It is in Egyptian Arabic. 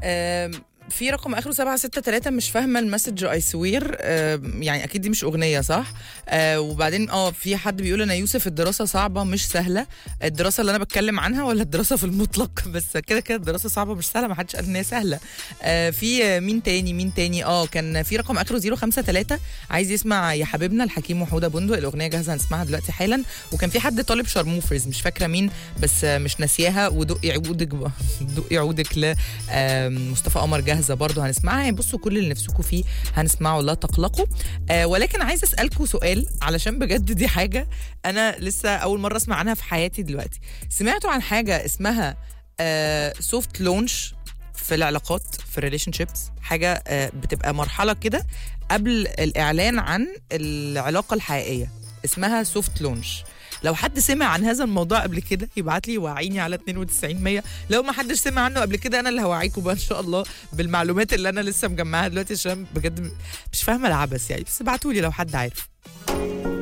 آم، في رقم اخره 763 مش فاهمه المسج اي سوير يعني اكيد دي مش اغنيه صح آه، وبعدين اه في حد بيقول انا يوسف الدراسه صعبه مش سهله الدراسه اللي انا بتكلم عنها ولا الدراسه في المطلق بس كده كده الدراسه صعبه مش سهله ما حدش قال ان هي سهله آه، في آه، مين تاني مين تاني اه كان في رقم اخره 053 عايز يسمع يا حبيبنا الحكيم وحوده بندق الاغنيه جاهزه هنسمعها دلوقتي حالا وكان في حد طالب شارموفرز مش فاكره مين بس آه، مش ناسياها ودقي عودك ب- دقي عودك ل آم، مصطفى قمر جاهزه برضو هنسمعها يعني بصوا كل اللي نفسكم فيه هنسمعه لا تقلقوا آه ولكن عايزه اسالكم سؤال علشان بجد دي حاجه انا لسه اول مره اسمع عنها في حياتي دلوقتي سمعتوا عن حاجه اسمها سوفت لونش في العلاقات في الريليشن شيبس حاجه آه بتبقى مرحله كده قبل الاعلان عن العلاقه الحقيقيه اسمها سوفت لونش لو حد سمع عن هذا الموضوع قبل كده يبعت لي وعيني على 92 100 لو ما حدش سمع عنه قبل كده انا اللي هوعيكم بقى ان شاء الله بالمعلومات اللي انا لسه مجمعها دلوقتي عشان بجد مش فاهمه العبث يعني بس ابعتوا لي لو حد عارف